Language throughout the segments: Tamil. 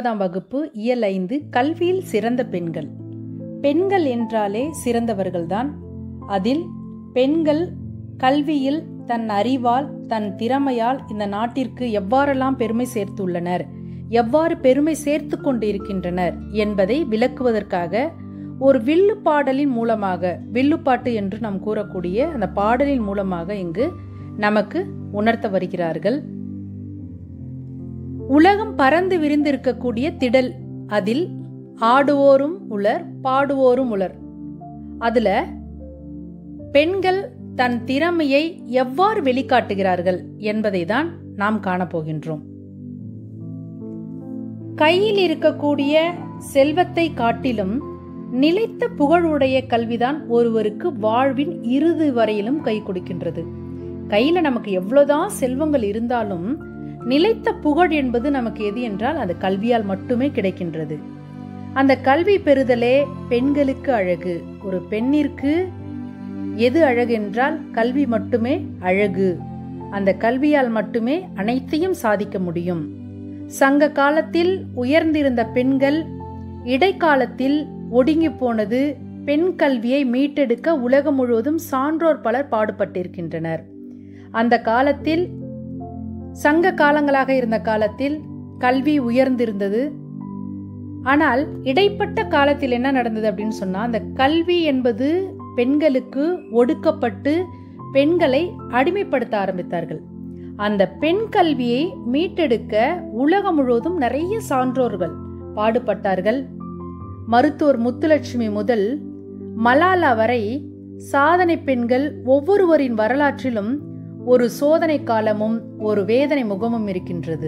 ஒன்பதாம் வகுப்பு இயல் ஐந்து கல்வியில் சிறந்த பெண்கள் பெண்கள் என்றாலே சிறந்தவர்கள்தான் அதில் பெண்கள் கல்வியில் தன் அறிவால் தன் திறமையால் இந்த நாட்டிற்கு எவ்வாறெல்லாம் பெருமை சேர்த்துள்ளனர் எவ்வாறு பெருமை சேர்த்து கொண்டு இருக்கின்றனர் என்பதை விளக்குவதற்காக ஒரு வில்லு பாடலின் மூலமாக வில்லுப்பாட்டு என்று நாம் கூறக்கூடிய அந்த பாடலின் மூலமாக இங்கு நமக்கு உணர்த்த வருகிறார்கள் உலகம் பறந்து விரிந்திருக்கக்கூடிய திடல் அதில் ஆடுவோரும் உலர் பாடுவோரும் உலர் அதுல பெண்கள் தன் திறமையை எவ்வாறு வெளிக்காட்டுகிறார்கள் என்பதை தான் நாம் காணப்போகின்றோம் கையில் இருக்கக்கூடிய செல்வத்தை காட்டிலும் நிலைத்த புகழுடைய கல்விதான் ஒருவருக்கு வாழ்வின் இறுதி வரையிலும் கை கொடுக்கின்றது கையில நமக்கு எவ்வளவுதான் செல்வங்கள் இருந்தாலும் நிலைத்த புகழ் என்பது நமக்கு எது என்றால் அது கல்வியால் மட்டுமே கிடைக்கின்றது அந்த கல்வி பெறுதலே பெண்களுக்கு அழகு ஒரு பெண்ணிற்கு எது அழகு என்றால் கல்வி மட்டுமே அழகு அந்த கல்வியால் மட்டுமே அனைத்தையும் சாதிக்க முடியும் சங்க காலத்தில் உயர்ந்திருந்த பெண்கள் இடைக்காலத்தில் ஒடுங்கி போனது பெண் கல்வியை மீட்டெடுக்க உலகம் முழுவதும் சான்றோர் பலர் பாடுபட்டிருக்கின்றனர் அந்த காலத்தில் சங்க காலங்களாக இருந்த காலத்தில் கல்வி உயர்ந்திருந்தது ஆனால் இடைப்பட்ட காலத்தில் என்ன நடந்தது அப்படின்னு சொன்னா அந்த கல்வி என்பது பெண்களுக்கு ஒடுக்கப்பட்டு பெண்களை அடிமைப்படுத்த ஆரம்பித்தார்கள் அந்த பெண் கல்வியை மீட்டெடுக்க உலகம் முழுவதும் நிறைய சான்றோர்கள் பாடுபட்டார்கள் மருத்துவர் முத்துலட்சுமி முதல் மலாலா வரை சாதனை பெண்கள் ஒவ்வொருவரின் வரலாற்றிலும் ஒரு சோதனை காலமும் ஒரு வேதனை முகமும் இருக்கின்றது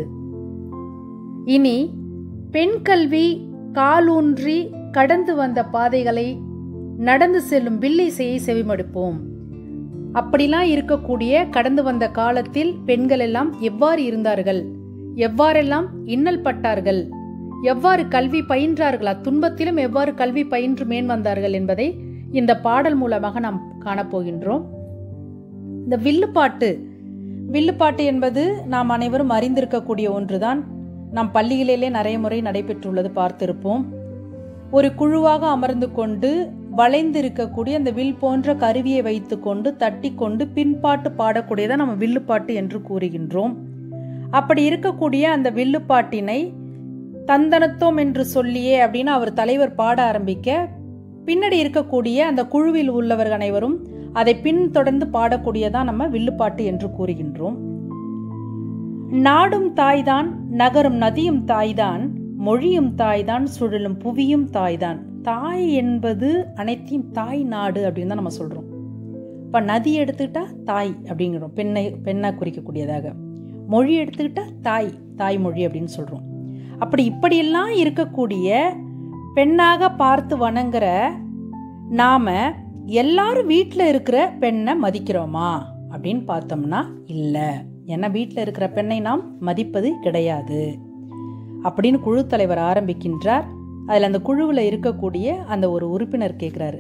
இனி பெண் கல்வி காலூன்றி கடந்து வந்த பாதைகளை நடந்து செல்லும் வில்லிசையை செவிமடுப்போம் அப்படிலாம் இருக்கக்கூடிய கடந்து வந்த காலத்தில் பெண்கள் எல்லாம் எவ்வாறு இருந்தார்கள் எவ்வாறெல்லாம் இன்னல் பட்டார்கள் எவ்வாறு கல்வி பயின்றார்கள் அத்துன்பத்திலும் எவ்வாறு கல்வி பயின்று மேன் வந்தார்கள் என்பதை இந்த பாடல் மூலமாக நாம் காணப்போகின்றோம் இந்த வில்லுப்பாட்டு வில்லுப்பாட்டு என்பது நாம் அனைவரும் அறிந்திருக்கக்கூடிய ஒன்றுதான் நம் பள்ளிகளிலே நிறைய முறை நடைபெற்றுள்ளது பார்த்திருப்போம் ஒரு குழுவாக அமர்ந்து கொண்டு வளைந்து இருக்கக்கூடிய அந்த வில் போன்ற கருவியை வைத்துக்கொண்டு தட்டி கொண்டு பின்பாட்டு பாடக்கூடியதை நம்ம வில்லுப்பாட்டு என்று கூறுகின்றோம் அப்படி இருக்கக்கூடிய அந்த வில்லுப்பாட்டினை தந்தனத்தோம் என்று சொல்லியே அப்படின்னு அவர் தலைவர் பாட ஆரம்பிக்க பின்னாடி இருக்கக்கூடிய அந்த குழுவில் உள்ளவர்கள் அனைவரும் அதை பின்தொடர்ந்து பாடக்கூடியதான் நம்ம வில்லுப்பாட்டு என்று கூறுகின்றோம் நாடும் தாய்தான் நகரும் நதியும் தாய்தான் மொழியும் தாய்தான் சுழலும் புவியும் தாய்தான் தாய் என்பது அனைத்தையும் தாய் நாடு அப்படின்னு தான் நம்ம சொல்றோம் இப்போ நதி எடுத்துக்கிட்டா தாய் அப்படிங்கிறோம் பெண்ணை பெண்ணை குறிக்கக்கூடியதாக மொழி எடுத்துக்கிட்டா தாய் தாய்மொழி அப்படின்னு சொல்றோம் அப்படி இப்படியெல்லாம் இருக்கக்கூடிய பெண்ணாக பார்த்து வணங்குற நாம எல்லாரும் வீட்டில் இருக்கிற பெண்ணை மதிக்கிறோமா அப்படின்னு பார்த்தோம்னா இல்லை ஏன்னா வீட்டில் இருக்கிற பெண்ணை நாம் மதிப்பது கிடையாது அப்படின்னு குழு தலைவர் ஆரம்பிக்கின்றார் அதில் அந்த குழுவில் இருக்கக்கூடிய அந்த ஒரு உறுப்பினர் கேட்குறாரு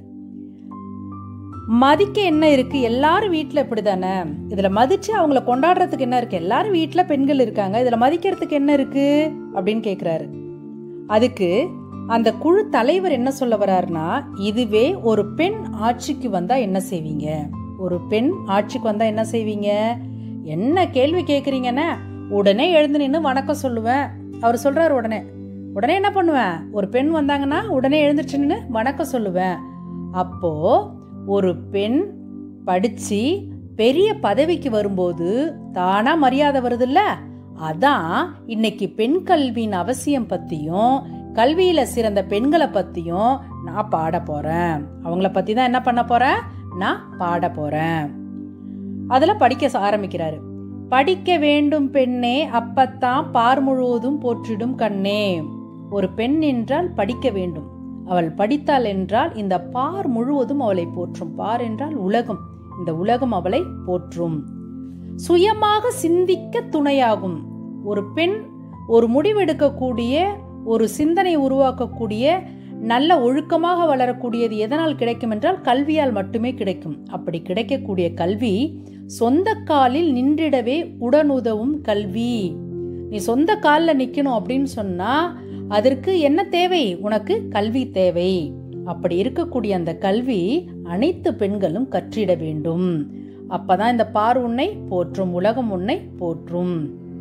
மதிக்க என்ன இருக்கு எல்லாரும் வீட்டில் இப்படி தானே இதில் மதிச்சு அவங்கள கொண்டாடுறதுக்கு என்ன இருக்கு எல்லாரும் வீட்டில் பெண்கள் இருக்காங்க இதில் மதிக்கிறதுக்கு என்ன இருக்கு அப்படின்னு கேட்குறாரு அதுக்கு அந்த குழு தலைவர் என்ன சொல்ல வர்றாருன்னா இதுவே ஒரு பெண் ஆட்சிக்கு வந்தா என்ன செய்வீங்க ஒரு பெண் ஆட்சிக்கு வந்தா என்ன செய்வீங்க என்ன கேள்வி கேட்குறீங்கன்னா உடனே எழுந்து நின்று வணக்கம் சொல்லுவேன் அவர் சொல்றாரு உடனே உடனே என்ன பண்ணுவேன் ஒரு பெண் வந்தாங்கன்னா உடனே எழுந்துச்சு நின்று வணக்கம் சொல்லுவேன் அப்போ ஒரு பெண் படிச்சு பெரிய பதவிக்கு வரும்போது தானா மரியாதை வருதுல்ல அதான் இன்னைக்கு பெண் கல்வியின் அவசியம் பத்தியும் கல்வியில சிறந்த பெண்களை பத்தியும் நான் பாட போறேன் அவங்கள பத்தி தான் என்ன பண்ண போறேன் நான் பாட போறேன் அதுல படிக்க ஆரம்பிக்கிறாரு படிக்க வேண்டும் பெண்ணே அப்பத்தான் பார் முழுவதும் போற்றிடும் கண்ணே ஒரு பெண் என்றால் படிக்க வேண்டும் அவள் படித்தாள் என்றால் இந்த பார் முழுவதும் அவளை போற்றும் பார் என்றால் உலகம் இந்த உலகம் அவளை போற்றும் சுயமாக சிந்திக்க துணையாகும் ஒரு பெண் ஒரு முடிவெடுக்கக்கூடிய ஒரு சிந்தனை உருவாக்கக்கூடிய நல்ல ஒழுக்கமாக வளரக்கூடியது எதனால் கிடைக்கும் என்றால் கல்வியால் மட்டுமே கிடைக்கும் அப்படி கிடைக்கக்கூடிய கல்வி சொந்த காலில் நின்றிடவே உடனுதவும் கல்வி நீ சொந்த காலில் நிற்கணும் அப்படின்னு சொன்னா அதற்கு என்ன தேவை உனக்கு கல்வி தேவை அப்படி இருக்கக்கூடிய அந்த கல்வி அனைத்து பெண்களும் கற்றிட வேண்டும் அப்பதான் இந்த பார் உன்னை போற்றும் உலகம் உன்னை போற்றும்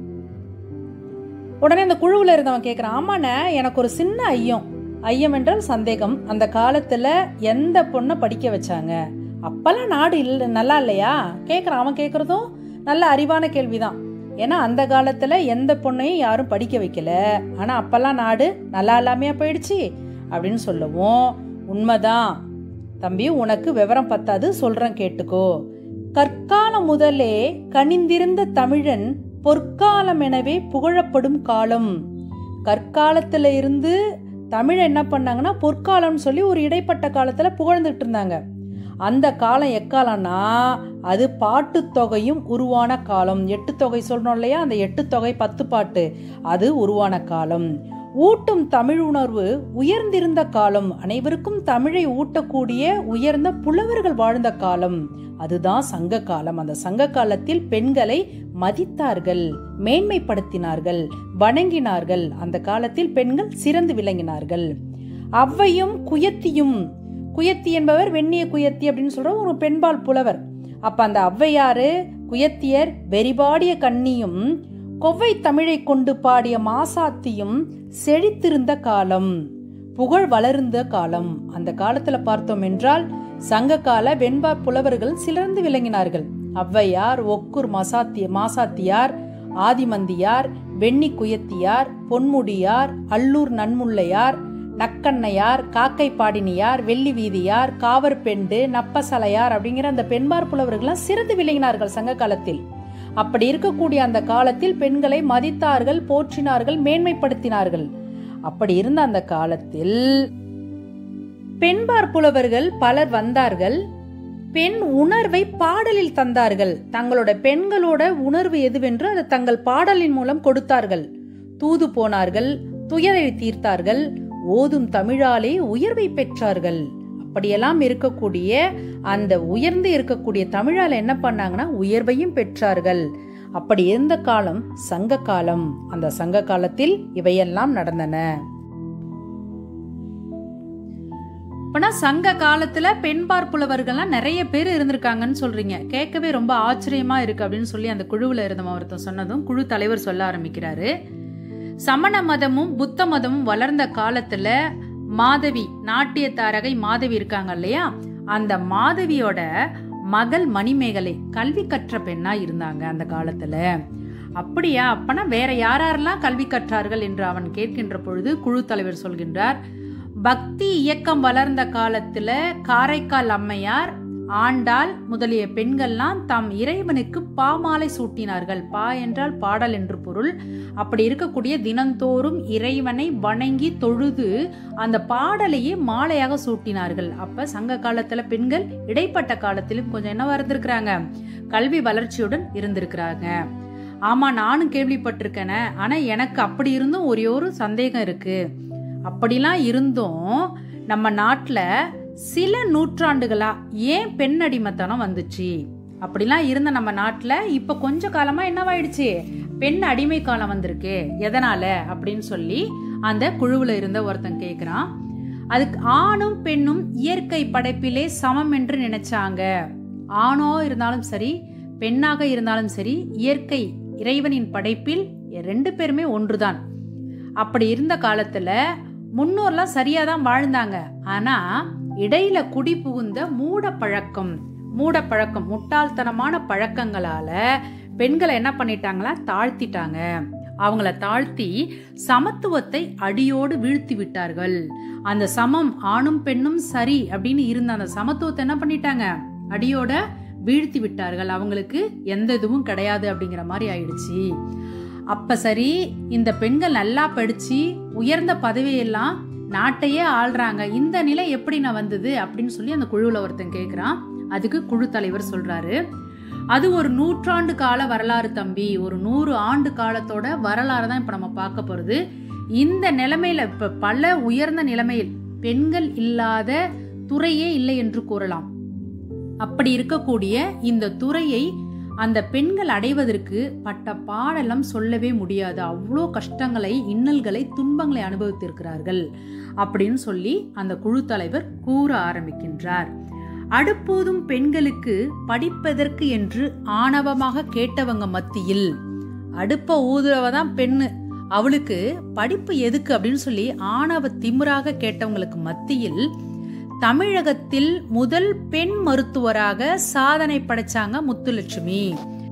உடனே அந்த குழுவில் இருந்தவன் கேட்குறான் ஆமாண்ணே எனக்கு ஒரு சின்ன ஐயம் ஐயம் என்றால் சந்தேகம் அந்த காலத்துல எந்த பொண்ணை படிக்க வச்சாங்க அப்பெல்லாம் நாடு இல்ல நல்லா இல்லையா கேட்குறான் அவன் கேட்குறதும் நல்ல அறிவான கேள்விதான் ஏன்னா அந்த காலத்துல எந்த பொண்ணையும் யாரும் படிக்க வைக்கல ஆனா அப்பெல்லாம் நாடு நல்லா இல்லாமையா போயிடுச்சு அப்படின்னு சொல்லவும் உண்மைதான் தம்பி உனக்கு விவரம் பத்தாது சொல்றேன் கேட்டுக்கோ கற்காலம் முதலே கனிந்திருந்த தமிழன் பொற்காலம் எனவே புகழப்படும் காலம் கற்காலத்துல இருந்து தமிழ் என்ன பண்ணாங்கன்னா பொற்காலம்னு சொல்லி ஒரு இடைப்பட்ட காலத்துல புகழ்ந்துட்டு இருந்தாங்க அந்த காலம் எக்காலம்னா அது பாட்டு தொகையும் உருவான காலம் எட்டு தொகை சொல்றோம் இல்லையா அந்த எட்டு தொகை பத்து பாட்டு அது உருவான காலம் ஊட்டும் தமிழ் உணர்வு உயர்ந்திருந்த காலம் அனைவருக்கும் தமிழை ஊட்டக்கூடிய உயர்ந்த புலவர்கள் வாழ்ந்த காலம் அதுதான் சங்க காலம் அந்த சங்க காலத்தில் பெண்களை மதித்தார்கள் மேன்மைப்படுத்தினார்கள் வணங்கினார்கள் அந்த காலத்தில் பெண்கள் சிறந்து விளங்கினார்கள் அவ்வையும் குயத்தியும் குயத்தி என்பவர் வெண்ணிய குயத்தி அப்படின்னு சொல்ற ஒரு பெண்பால் புலவர் அப்ப அந்த ஔவையாரு குயத்தியர் வெறிபாடிய கண்ணியும் கொவ்வை தமிழை கொண்டு பாடிய மாசாத்தியும் செழித்திருந்த காலம் புகழ் வளர்ந்த காலம் அந்த காலத்துல பார்த்தோம் என்றால் சங்ககால வெண்பார் புலவர்கள் சிறந்து விளங்கினார்கள் ஔவையார் ஒக்கூர் மசாத்திய மாசாத்தியார் ஆதிமந்தியார் வெண்ணி குயத்தியார் பொன்முடியார் அல்லூர் நன்முல்லையார் நக்கண்ணையார் காக்கை பாடினியார் வெள்ளி வீதியார் காவர் பெண்டு நப்பசலையார் அப்படிங்கிற அந்த பெண்பார் புலவர்கள்லாம் சிறந்து விளங்கினார்கள் சங்க காலத்தில் அப்படி இருக்கக்கூடிய அந்த காலத்தில் பெண்களை மதித்தார்கள் போற்றினார்கள் மேன்மைப்படுத்தினார்கள் அப்படி இருந்த அந்த காலத்தில் பெண்பார் புலவர்கள் பலர் வந்தார்கள் பெண் உணர்வை பாடலில் தந்தார்கள் தங்களோட பெண்களோட உணர்வு எதுவென்று அதை தங்கள் பாடலின் மூலம் கொடுத்தார்கள் தூது போனார்கள் துயரை தீர்த்தார்கள் ஓதும் தமிழாலே உயர்வை பெற்றார்கள் அப்படியெல்லாம் இருக்கக்கூடிய அந்த உயர்ந்து இருக்கக்கூடிய தமிழால என்ன பண்ணாங்கன்னா உயர்வையும் பெற்றார்கள் அப்படி இருந்த காலம் சங்க காலம் அந்த சங்க காலத்தில் இவையெல்லாம் நடந்தன அப்பனா சங்க காலத்துல பெண்பார் புலவர்கள்லாம் நிறைய பேர் இருந்திருக்காங்கன்னு சொல்றீங்க கேட்கவே ரொம்ப ஆச்சரியமா இருக்கு அப்படின்னு சொல்லி அந்த குழுவுல இருந்தவன் ஒருத்தன் சொன்னதும் குழு தலைவர் சொல்ல ஆரம்பிக்கிறாரு சமண மதமும் புத்த மதமும் வளர்ந்த காலத்துல மாதவி நாட்டிய தாரகை மாதவி இருக்காங்க இல்லையா அந்த மாதவியோட மகள் மணிமேகலை கல்வி கற்ற பெண்ணா இருந்தாங்க அந்த காலத்துல அப்படியா அப்பனா வேற யாரெல்லாம் கல்வி கற்றார்கள் என்று அவன் கேட்கின்ற பொழுது குழு தலைவர் சொல்கின்றார் பக்தி இயக்கம் வளர்ந்த காலத்துல காரைக்கால் அம்மையார் ஆண்டாள் முதலிய பெண்கள்லாம் தாம் இறைவனுக்கு பாமாலை சூட்டினார்கள் பா என்றால் பாடல் என்று பொருள் அப்படி இருக்கக்கூடிய தினந்தோறும் இறைவனை வணங்கி தொழுது அந்த பாடலையே மாலையாக சூட்டினார்கள் அப்ப சங்க காலத்துல பெண்கள் இடைப்பட்ட காலத்திலும் கொஞ்சம் என்னவா இருந்திருக்கிறாங்க கல்வி வளர்ச்சியுடன் இருந்திருக்கிறாங்க ஆமா நானும் கேள்விப்பட்டிருக்கேனே ஆனா எனக்கு அப்படி இருந்தும் ஒரே ஒரு சந்தேகம் இருக்கு அப்படிலாம் இருந்தும் நம்ம நாட்டுல சில நூற்றாண்டுகளா ஏன் பெண் அடிமைத்தனம் வந்துச்சு அப்படிலாம் இருந்த நம்ம நாட்டுல இப்ப கொஞ்ச காலமா என்னவாயிடுச்சு பெண் அடிமை காலம் வந்திருக்கு எதனால அப்படின்னு சொல்லி அந்த குழுவுல இருந்த ஒருத்தன் கேக்குறான் அதுக்கு ஆணும் பெண்ணும் இயற்கை படைப்பிலே சமம் என்று நினைச்சாங்க ஆணோ இருந்தாலும் சரி பெண்ணாக இருந்தாலும் சரி இயற்கை இறைவனின் படைப்பில் ரெண்டு பேருமே ஒன்றுதான் அப்படி இருந்த காலத்துல முன்னோர்லாம் சரியா தான் வாழ்ந்தாங்க ஆனா இடையில குடி புகுந்த மூட பழக்கம் மூட பழக்கம் முட்டாள்தனமான பழக்கங்களால பெண்களை என்ன பண்ணிட்டாங்களா தாழ்த்திட்டாங்க அவங்கள தாழ்த்தி சமத்துவத்தை அடியோடு வீழ்த்தி விட்டார்கள் அந்த சமம் ஆணும் பெண்ணும் சரி அப்படின்னு இருந்த அந்த சமத்துவத்தை என்ன பண்ணிட்டாங்க அடியோட வீழ்த்தி விட்டார்கள் அவங்களுக்கு எந்த இதுவும் கிடையாது அப்படிங்கிற மாதிரி ஆயிடுச்சு அப்ப சரி இந்த பெண்கள் நல்லா படிச்சு உயர்ந்த பதவியெல்லாம் நாட்டையே ஆள்றாங்க இந்த நிலை எப்படி நான் வந்தது அப்படின்னு சொல்லி அந்த குழுவில் ஒருத்தன் கேட்குறான் அதுக்கு குழு தலைவர் சொல்றாரு அது ஒரு நூற்றாண்டு கால வரலாறு தம்பி ஒரு நூறு ஆண்டு காலத்தோட வரலாறு தான் இப்போ நம்ம பார்க்க போகிறது இந்த நிலைமையில இப்போ பல உயர்ந்த நிலைமையில் பெண்கள் இல்லாத துறையே இல்லை என்று கூறலாம் அப்படி இருக்கக்கூடிய இந்த துறையை அந்த பெண்கள் அடைவதற்கு பட்ட பாடெல்லாம் சொல்லவே முடியாது அவ்வளோ கஷ்டங்களை இன்னல்களை துன்பங்களை அனுபவித்திருக்கிறார்கள் அப்படின்னு சொல்லி அந்த குழு தலைவர் கூற ஆரம்பிக்கின்றார் அடுப்போதும் பெண்களுக்கு படிப்பதற்கு என்று ஆணவமாக கேட்டவங்க மத்தியில் அடுப்ப ஊதுறவ தான் பெண்ணு அவளுக்கு படிப்பு எதுக்கு அப்படின்னு சொல்லி ஆணவ திமிராக கேட்டவங்களுக்கு மத்தியில் தமிழகத்தில் முதல் பெண் மருத்துவராக சாதனை படைச்சாங்க முத்துலட்சுமி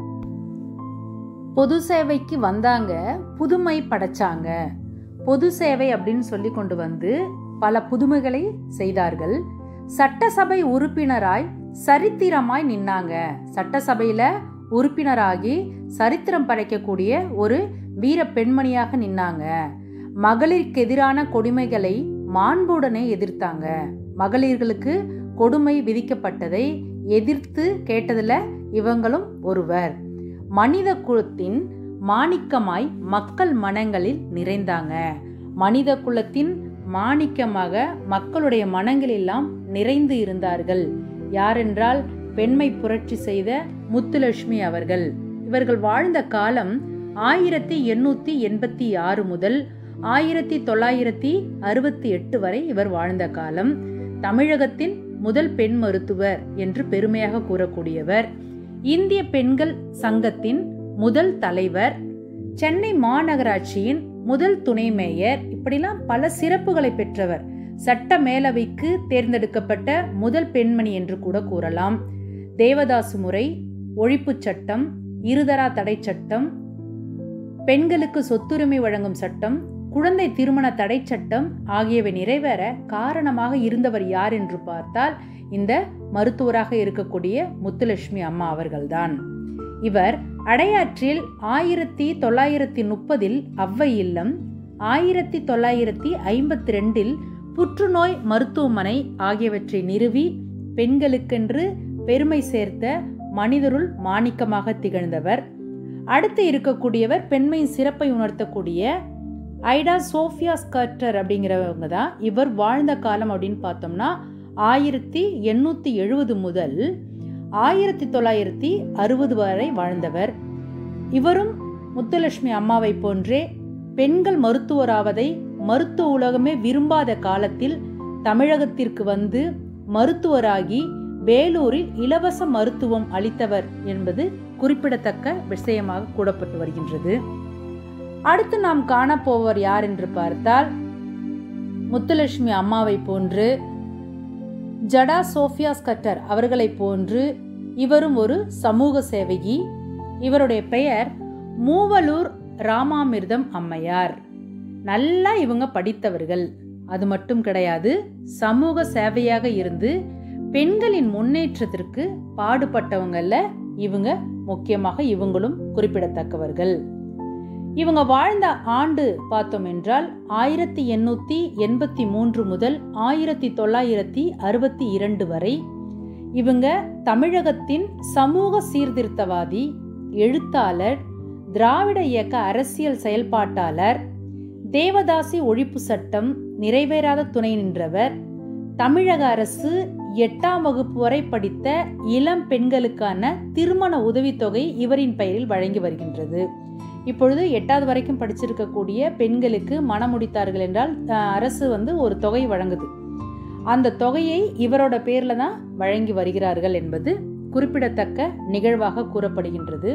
பொது சேவைக்கு வந்தாங்க புதுமை படைச்சாங்க பொது சேவை அப்படின்னு சொல்லி கொண்டு வந்து பல புதுமைகளை செய்தார்கள் சட்டசபை உறுப்பினராய் சரித்திரமாய் நின்னாங்க சட்டசபையில உறுப்பினராகி சரித்திரம் படைக்கக்கூடிய ஒரு வீர பெண்மணியாக நின்னாங்க மகளிருக்கு எதிரான கொடுமைகளை மாண்புடனே எதிர்த்தாங்க மகளிர்களுக்கு கொடுமை விதிக்கப்பட்டதை எதிர்த்து கேட்டதுல இவங்களும் ஒருவர் மனித குலத்தின் மாணிக்கமாய் மக்கள் மனங்களில் நிறைந்தாங்க மனித குலத்தின் மாணிக்கமாக மக்களுடைய மனங்களெல்லாம் நிறைந்து இருந்தார்கள் யாரென்றால் பெண்மை புரட்சி செய்த முத்துலட்சுமி அவர்கள் இவர்கள் வாழ்ந்த காலம் ஆயிரத்தி எண்ணூத்தி எண்பத்தி ஆறு முதல் ஆயிரத்தி தொள்ளாயிரத்தி அறுபத்தி எட்டு வரை இவர் வாழ்ந்த காலம் தமிழகத்தின் முதல் பெண் மருத்துவர் என்று பெருமையாக கூறக்கூடியவர் இந்திய பெண்கள் சங்கத்தின் முதல் தலைவர் சென்னை மாநகராட்சியின் முதல் துணை மேயர் இப்படிலாம் பல சிறப்புகளை பெற்றவர் சட்ட மேலவைக்கு தேர்ந்தெடுக்கப்பட்ட முதல் பெண்மணி என்று கூட கூறலாம் தேவதாசு முறை ஒழிப்புச் சட்டம் இருதரா தடை சட்டம் பெண்களுக்கு சொத்துரிமை வழங்கும் சட்டம் குழந்தை திருமண தடை சட்டம் ஆகியவை நிறைவேற காரணமாக இருந்தவர் யார் என்று பார்த்தால் இந்த மருத்துவராக இருக்கக்கூடிய முத்துலட்சுமி அம்மா அவர்கள்தான் இவர் அடையாற்றில் ஆயிரத்தி தொள்ளாயிரத்தி முப்பதில் அவ்வை இல்லம் ஆயிரத்தி தொள்ளாயிரத்தி ஐம்பத்தி ரெண்டில் புற்றுநோய் மருத்துவமனை ஆகியவற்றை நிறுவி பெண்களுக்கென்று பெருமை சேர்த்த மனிதருள் மாணிக்கமாக திகழ்ந்தவர் அடுத்து இருக்கக்கூடியவர் பெண்மையின் சிறப்பை உணர்த்தக்கூடிய ஐடா சோஃபியா ஸ்கர்டர் அப்படிங்கிறவங்க தான் இவர் வாழ்ந்த காலம் அப்படின்னு பார்த்தோம்னா ஆயிரத்தி எண்ணூற்றி எழுபது முதல் ஆயிரத்தி தொள்ளாயிரத்தி அறுபது வரை வாழ்ந்தவர் இவரும் முத்துலட்சுமி அம்மாவை போன்றே பெண்கள் மருத்துவராவதை மருத்துவ உலகமே விரும்பாத காலத்தில் தமிழகத்திற்கு வந்து மருத்துவராகி வேலூரில் இலவச மருத்துவம் அளித்தவர் என்பது குறிப்பிடத்தக்க விஷயமாக கூடப்பட்டு வருகின்றது அடுத்து நாம் காணப்போவர் யார் என்று பார்த்தால் முத்துலட்சுமி அம்மாவை போன்று ஜடா சோஃபியா ஸ்கட்டர் அவர்களைப் போன்று இவரும் ஒரு சமூக சேவகி இவருடைய பெயர் மூவலூர் ராமாமிர்தம் அம்மையார் நல்லா இவங்க படித்தவர்கள் அது மட்டும் கிடையாது சமூக சேவையாக இருந்து பெண்களின் முன்னேற்றத்திற்கு பாடுபட்டவங்கல்ல இவங்க முக்கியமாக இவங்களும் குறிப்பிடத்தக்கவர்கள் இவங்க வாழ்ந்த ஆண்டு பார்த்தோம் என்றால் ஆயிரத்தி எண்ணூத்தி எண்பத்தி மூன்று முதல் ஆயிரத்தி தொள்ளாயிரத்தி அறுபத்தி இரண்டு வரை இவங்க தமிழகத்தின் சமூக சீர்திருத்தவாதி எழுத்தாளர் திராவிட இயக்க அரசியல் செயல்பாட்டாளர் தேவதாசி ஒழிப்பு சட்டம் நிறைவேறாத துணை நின்றவர் தமிழக அரசு எட்டாம் வகுப்பு வரை படித்த இளம் பெண்களுக்கான திருமண உதவித்தொகை இவரின் பெயரில் வழங்கி வருகின்றது இப்பொழுது எட்டாவது வரைக்கும் படிச்சிருக்கக்கூடிய பெண்களுக்கு மனம் முடித்தார்கள் என்றால் அரசு வந்து ஒரு தொகை வழங்குது அந்த தொகையை இவரோட பேர்ல தான் வழங்கி வருகிறார்கள் என்பது குறிப்பிடத்தக்க நிகழ்வாக கூறப்படுகின்றது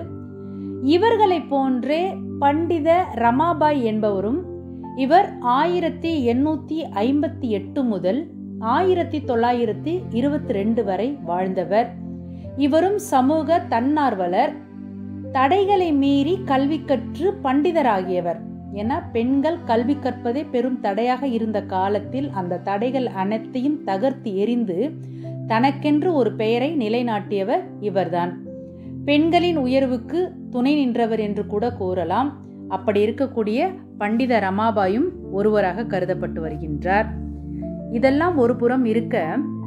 இவர்களை போன்றே பண்டித ரமாபாய் என்பவரும் இவர் ஆயிரத்தி எண்ணூத்தி ஐம்பத்தி எட்டு முதல் ஆயிரத்தி தொள்ளாயிரத்தி இருபத்தி ரெண்டு வரை வாழ்ந்தவர் இவரும் சமூக தன்னார்வலர் தடைகளை மீறி கல்வி கற்று பண்டிதராகியவர் ஏன்னா பெண்கள் கல்வி கற்பதே பெரும் தடையாக இருந்த காலத்தில் அந்த தடைகள் அனைத்தையும் தகர்த்து எரிந்து தனக்கென்று ஒரு பெயரை நிலைநாட்டியவர் இவர்தான் பெண்களின் உயர்வுக்கு துணை நின்றவர் என்று கூட கூறலாம் அப்படி இருக்கக்கூடிய பண்டித ரமாபாயும் ஒருவராக கருதப்பட்டு வருகின்றார் இதெல்லாம் ஒரு புறம் இருக்க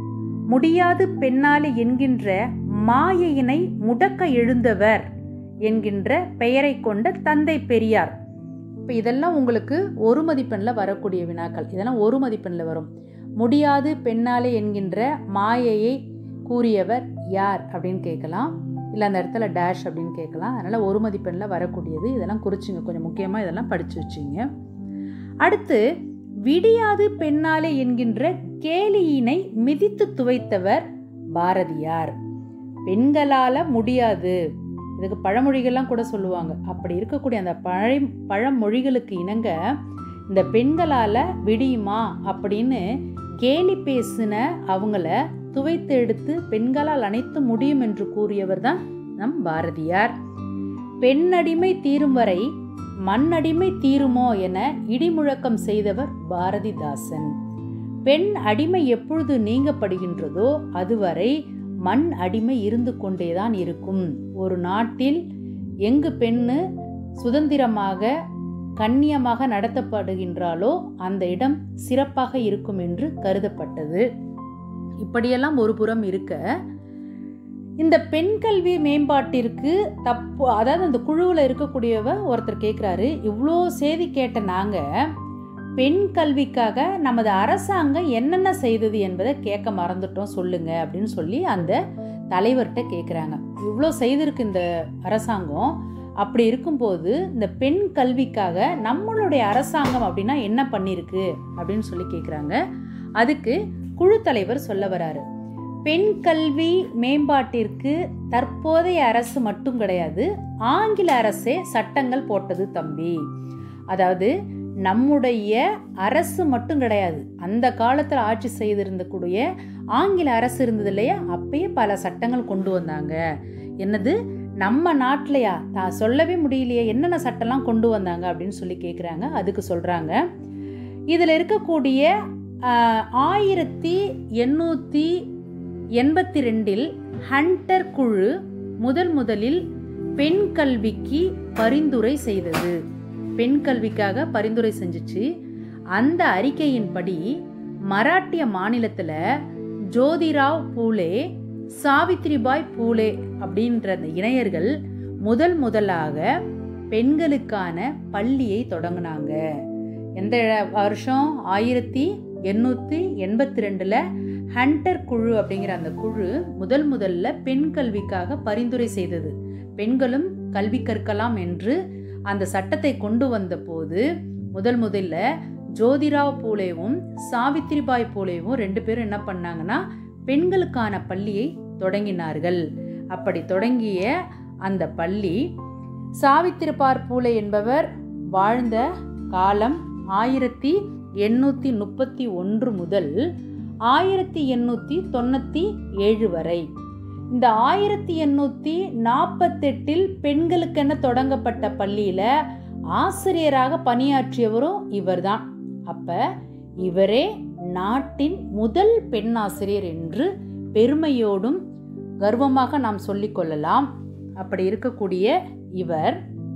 முடியாது பெண்ணாலே என்கின்ற மாயையினை முடக்க எழுந்தவர் என்கின்ற பெயரை கொண்ட தந்தை பெரியார் இப்போ இதெல்லாம் உங்களுக்கு ஒரு மதிப்பெண்ணில் வரக்கூடிய வினாக்கள் இதெல்லாம் ஒரு மதிப்பெண்ணில் வரும் முடியாது பெண்ணாலே என்கின்ற மாயையை கூறியவர் யார் அப்படின்னு கேட்கலாம் இல்லை அந்த இடத்துல டேஷ் அப்படின்னு கேட்கலாம் அதனால் ஒரு மதிப்பெண்ணில் வரக்கூடியது இதெல்லாம் குறிச்சிங்க கொஞ்சம் முக்கியமாக இதெல்லாம் படித்து வச்சிங்க அடுத்து விடியாது பெண்ணாலே என்கின்ற கேலியினை மிதித்து துவைத்தவர் பாரதியார் பெண்களால் முடியாது இதுக்கு பழமொழிகள்லாம் கூட சொல்லுவாங்க அப்படி இருக்கக்கூடிய அந்த பழ பழமொழிகளுக்கு இணங்க இந்த பெண்களால் விடியுமா அப்படின்னு கேலி பேசின அவங்கள துவைத்து எடுத்து பெண்களால் அனைத்து முடியும் என்று கூறியவர் தான் நம் பாரதியார் பெண்ணடிமை தீரும் வரை மண்ணடிமை தீருமோ என இடிமுழக்கம் செய்தவர் பாரதிதாசன் பெண் அடிமை எப்பொழுது நீங்கப்படுகின்றதோ அதுவரை மண் அடிமை இருந்து கொண்டேதான் இருக்கும் ஒரு நாட்டில் எங்கு பெண்ணு சுதந்திரமாக கண்ணியமாக நடத்தப்படுகின்றாலோ அந்த இடம் சிறப்பாக இருக்கும் என்று கருதப்பட்டது இப்படியெல்லாம் ஒரு புறம் இருக்க இந்த பெண் கல்வி மேம்பாட்டிற்கு தப்பு அதாவது அந்த குழுவில் இருக்கக்கூடியவ ஒருத்தர் கேட்குறாரு இவ்வளோ செய்தி கேட்ட நாங்கள் பெண் கல்விக்காக நமது அரசாங்கம் என்னென்ன செய்தது என்பதை கேட்க மறந்துட்டோம் சொல்லுங்க அப்படின்னு சொல்லி அந்த தலைவர்கிட்ட கேட்குறாங்க இவ்வளோ செய்திருக்கு இந்த அரசாங்கம் அப்படி இருக்கும்போது இந்த பெண் கல்விக்காக நம்மளுடைய அரசாங்கம் அப்படின்னா என்ன பண்ணியிருக்கு அப்படின்னு சொல்லி கேட்குறாங்க அதுக்கு குழு தலைவர் சொல்ல வராரு பெண் கல்வி மேம்பாட்டிற்கு தற்போதைய அரசு மட்டும் கிடையாது ஆங்கில அரசே சட்டங்கள் போட்டது தம்பி அதாவது நம்முடைய அரசு மட்டும் கிடையாது அந்த காலத்தில் ஆட்சி செய்திருந்தக்கூடிய ஆங்கில அரசு இருந்தது இல்லையா அப்பயே பல சட்டங்கள் கொண்டு வந்தாங்க என்னது நம்ம நாட்டிலையா நான் சொல்லவே முடியலையே என்னென்ன சட்டம்லாம் கொண்டு வந்தாங்க அப்படின்னு சொல்லி கேட்குறாங்க அதுக்கு சொல்கிறாங்க இதில் இருக்கக்கூடிய ஆயிரத்தி எண்ணூற்றி எண்பத்தி ரெண்டில் ஹண்டர் குழு முதல் முதலில் பெண் கல்விக்கு பரிந்துரை செய்தது பெண் கல்விக்காக பரிந்துரை செஞ்சுச்சு அந்த அறிக்கையின்படி மராட்டிய மாநிலத்தில் ஜோதிராவ் பூலே சாவித்ரிபாய் பூலே அப்படின்ற அந்த இணையர்கள் முதல் முதலாக பெண்களுக்கான பள்ளியை தொடங்கினாங்க எந்த வருஷம் ஆயிரத்தி எண்ணூற்றி எண்பத்தி ரெண்டில் ஹண்டர் குழு அப்படிங்கிற அந்த குழு முதல் முதல்ல பெண் கல்விக்காக பரிந்துரை செய்தது பெண்களும் கல்வி கற்கலாம் என்று அந்த சட்டத்தை கொண்டு வந்த போது முதல் முதல்ல ஜோதிராவ் பூலேவும் சாவித்ரிபாய் பூலேவும் ரெண்டு பேரும் என்ன பண்ணாங்கன்னா பெண்களுக்கான பள்ளியை தொடங்கினார்கள் அப்படி தொடங்கிய அந்த பள்ளி சாவித்திரிபார் பூலே என்பவர் வாழ்ந்த காலம் ஆயிரத்தி எண்ணூற்றி முப்பத்தி ஒன்று முதல் ஆயிரத்தி எண்ணூற்றி தொண்ணூற்றி ஏழு வரை இந்த ஆயிரத்தி எண்ணூற்றி நாற்பத்தெட்டில் பெண்களுக்கென தொடங்கப்பட்ட பள்ளியில் ஆசிரியராக பணியாற்றியவரும் இவர்தான் அப்போ இவரே நாட்டின் முதல் பெண் ஆசிரியர் என்று பெருமையோடும் கர்வமாக நாம் சொல்லிக்கொள்ளலாம் அப்படி இருக்கக்கூடிய இவர்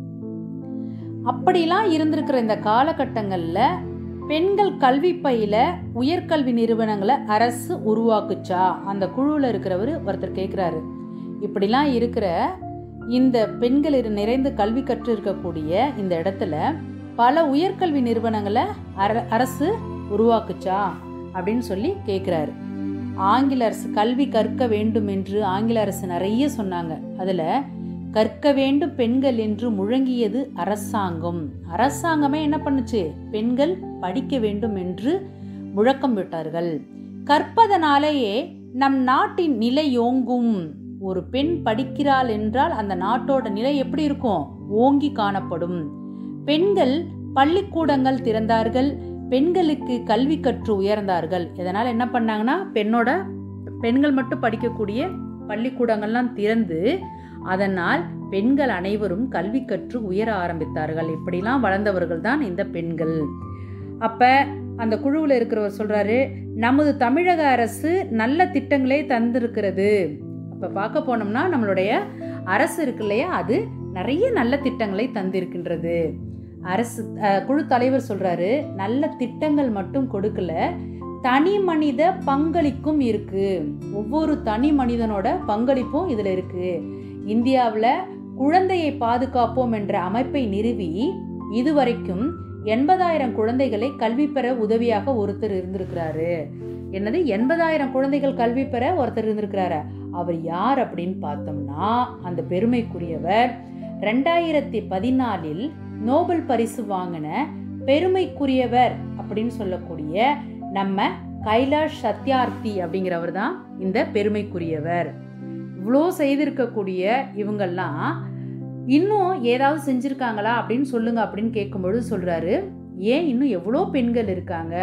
அப்படிலாம் இருந்திருக்கிற இந்த காலகட்டங்களில் பெண்கள் கல்வி பயில உயர்கல்வி நிறுவனங்களை அரசு உருவாக்குச்சா அந்த குழுவில் இருக்கிறவர் ஒருத்தர் கேட்குறாரு இப்படிலாம் இருக்கிற இந்த பெண்கள் நிறைந்து கல்வி கற்று இருக்கக்கூடிய இந்த இடத்துல பல உயர்கல்வி நிறுவனங்களை அர அரசு உருவாக்குச்சா அப்படின்னு சொல்லி கேட்குறாரு ஆங்கில அரசு கல்வி கற்க வேண்டும் என்று ஆங்கில அரசு நிறைய சொன்னாங்க அதில் கற்க வேண்டும் பெண்கள் என்று முழங்கியது அரசாங்கம் அரசாங்கமே என்ன பண்ணுச்சு பெண்கள் படிக்க வேண்டும் என்று முழக்கம் விட்டார்கள் கற்பதனாலேயே நம் நாட்டின் நிலை ஓங்கும் ஒரு பெண் படிக்கிறாள் என்றால் அந்த நாட்டோட நிலை எப்படி இருக்கும் ஓங்கி காணப்படும் பெண்கள் பள்ளிக்கூடங்கள் திறந்தார்கள் பெண்களுக்கு கல்வி கற்று உயர்ந்தார்கள் இதனால் என்ன பண்ணாங்கன்னா பெண்ணோட பெண்கள் மட்டும் படிக்கக்கூடிய பள்ளிக்கூடங்கள்லாம் திறந்து அதனால் பெண்கள் அனைவரும் கல்வி கற்று உயர ஆரம்பித்தார்கள் இப்படிலாம் வளர்ந்தவர்கள் தான் இந்த பெண்கள் அப்ப அந்த குழுவில் இருக்கிறவர் சொல்றாரு நமது தமிழக அரசு நல்ல திட்டங்களே தந்திருக்கிறது அப்ப பார்க்க போனோம்னா நம்மளுடைய அரசு இருக்கு இல்லையா அது நிறைய நல்ல திட்டங்களை தந்திருக்கின்றது அரசு குழு தலைவர் சொல்றாரு நல்ல திட்டங்கள் மட்டும் கொடுக்கல தனி மனித பங்களிக்கும் இருக்கு ஒவ்வொரு தனி மனிதனோட பங்களிப்பும் இதுல இருக்கு இந்தியாவில் குழந்தையை பாதுகாப்போம் என்ற அமைப்பை நிறுவி இதுவரைக்கும் எண்பதாயிரம் குழந்தைகளை கல்வி பெற உதவியாக ஒருத்தர் இருந்திருக்கிறாரு என்னது எண்பதாயிரம் குழந்தைகள் கல்வி பெற ஒருத்தர் இருந்திருக்கிறாரு அவர் யார் அப்படின்னு பார்த்தோம்னா அந்த பெருமைக்குரியவர் ரெண்டாயிரத்தி பதினாலில் நோபல் பரிசு வாங்கின பெருமைக்குரியவர் அப்படின்னு சொல்லக்கூடிய நம்ம கைலாஷ் சத்யார்த்தி அப்படிங்கிறவர் தான் இந்த பெருமைக்குரியவர் இவ்வளோ செய்திருக்கக்கூடிய இவங்கெல்லாம் இன்னும் ஏதாவது செஞ்சுருக்காங்களா அப்படின்னு சொல்லுங்க அப்படின்னு கேட்கும்பொழுது சொல்றாரு ஏன் இன்னும் எவ்வளோ பெண்கள் இருக்காங்க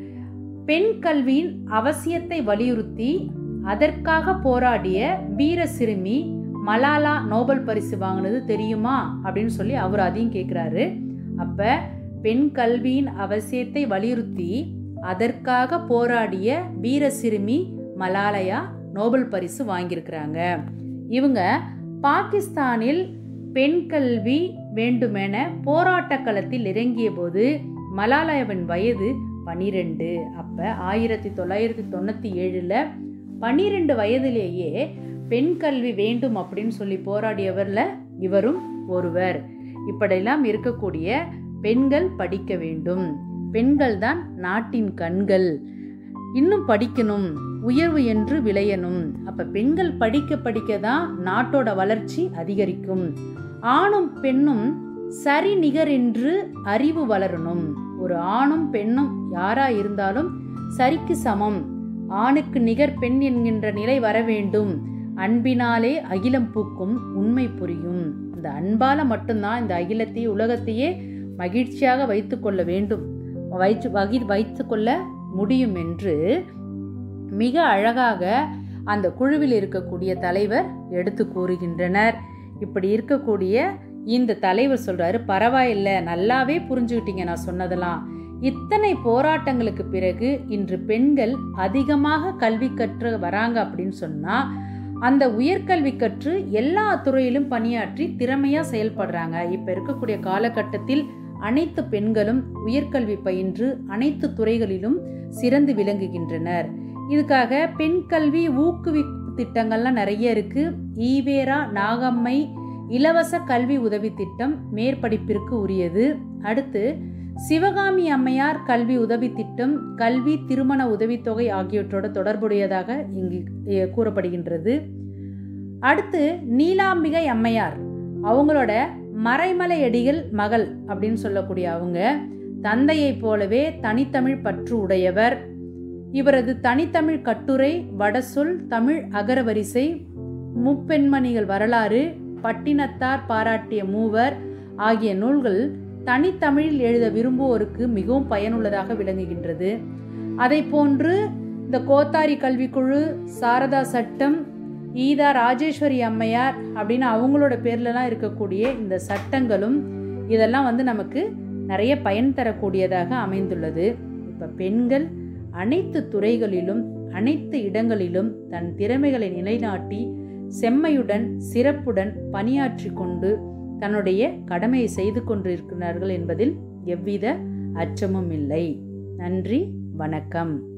பெண் கல்வியின் அவசியத்தை வலியுறுத்தி அதற்காக போராடிய வீர சிறுமி மலாலா நோபல் பரிசு வாங்கினது தெரியுமா அப்படின்னு சொல்லி அவர் அதையும் கேட்குறாரு அப்போ பெண் கல்வியின் அவசியத்தை வலியுறுத்தி அதற்காக போராடிய வீர சிறுமி மலாலயா நோபல் பரிசு வாங்கியிருக்கிறாங்க இவங்க பாகிஸ்தானில் பெண் கல்வி வேண்டுமென போராட்ட களத்தில் இறங்கிய போது மலாலயாவின் வயது பனிரெண்டு அப்போ ஆயிரத்தி தொள்ளாயிரத்தி தொண்ணூற்றி ஏழில் பன்னிரெண்டு வயதிலேயே பெண் கல்வி வேண்டும் அப்படின்னு சொல்லி போராடியவரில் இவரும் ஒருவர் இப்படியெல்லாம் இருக்கக்கூடிய பெண்கள் படிக்க வேண்டும் பெண்கள் தான் நாட்டின் கண்கள் இன்னும் படிக்கணும் உயர்வு என்று விளையணும் அப்ப பெண்கள் படிக்க படிக்க தான் நாட்டோட வளர்ச்சி அதிகரிக்கும் ஆணும் பெண்ணும் சரி நிகர் என்று அறிவு வளரணும் ஒரு ஆணும் பெண்ணும் யாரா இருந்தாலும் சரிக்கு சமம் ஆணுக்கு நிகர் பெண் என்கின்ற நிலை வர வேண்டும் அன்பினாலே அகிலம் பூக்கும் உண்மை புரியும் இந்த அன்பால மட்டும்தான் இந்த அகிலத்தையே உலகத்தையே மகிழ்ச்சியாக வைத்துக்கொள்ள வேண்டும் வைத்து வகி வைத்துக்கொள்ள முடியும் என்று மிக அழகாக அந்த குழுவில் இருக்கக்கூடிய தலைவர் எடுத்து கூறுகின்றனர் இப்படி இருக்கக்கூடிய இந்த தலைவர் சொல்றாரு பரவாயில்ல நல்லாவே புரிஞ்சுக்கிட்டீங்க நான் சொன்னதெல்லாம் இத்தனை போராட்டங்களுக்கு பிறகு இன்று பெண்கள் அதிகமாக கல்வி கற்று வராங்க அப்படின்னு சொன்னா அந்த உயர்கல்வி கற்று எல்லா துறையிலும் பணியாற்றி திறமையா செயல்படுறாங்க இப்ப இருக்கக்கூடிய காலகட்டத்தில் அனைத்து பெண்களும் உயர்கல்வி பயின்று அனைத்து துறைகளிலும் சிறந்து விளங்குகின்றனர் இதுக்காக பெண் கல்வி ஊக்குவிப்பு திட்டங்கள்லாம் நிறைய இருக்கு ஈவேரா நாகம்மை இலவச கல்வி உதவி திட்டம் மேற்படிப்பிற்கு உரியது அடுத்து சிவகாமி அம்மையார் கல்வி உதவி திட்டம் கல்வி திருமண உதவித்தொகை ஆகியவற்றோட தொடர்புடையதாக இங்கு அஹ், கூறப்படுகின்றது அடுத்து நீலாம்பிகை அம்மையார் அவங்களோட மறைமலையடிகள் மகள் அப்படின்னு சொல்லக்கூடிய அவங்க தந்தையைப் போலவே தனித்தமிழ் பற்று உடையவர் இவரது தனித்தமிழ் கட்டுரை வடசொல் தமிழ் அகரவரிசை முப்பெண்மணிகள் வரலாறு பட்டினத்தார் பாராட்டிய மூவர் ஆகிய நூல்கள் தனித்தமிழில் எழுத விரும்புவோருக்கு மிகவும் பயனுள்ளதாக விளங்குகின்றது அதை போன்று இந்த கோத்தாரி கல்விக்குழு சாரதா சட்டம் ஈதா ராஜேஸ்வரி அம்மையார் அப்படின்னு அவங்களோட பேர்லலாம் இருக்கக்கூடிய இந்த சட்டங்களும் இதெல்லாம் வந்து நமக்கு நிறைய பயன் தரக்கூடியதாக அமைந்துள்ளது இப்போ பெண்கள் அனைத்து துறைகளிலும் அனைத்து இடங்களிலும் தன் திறமைகளை நிலைநாட்டி செம்மையுடன் சிறப்புடன் பணியாற்றி கொண்டு தன்னுடைய கடமையை செய்து கொண்டிருக்கிறார்கள் என்பதில் எவ்வித அச்சமும் இல்லை நன்றி வணக்கம்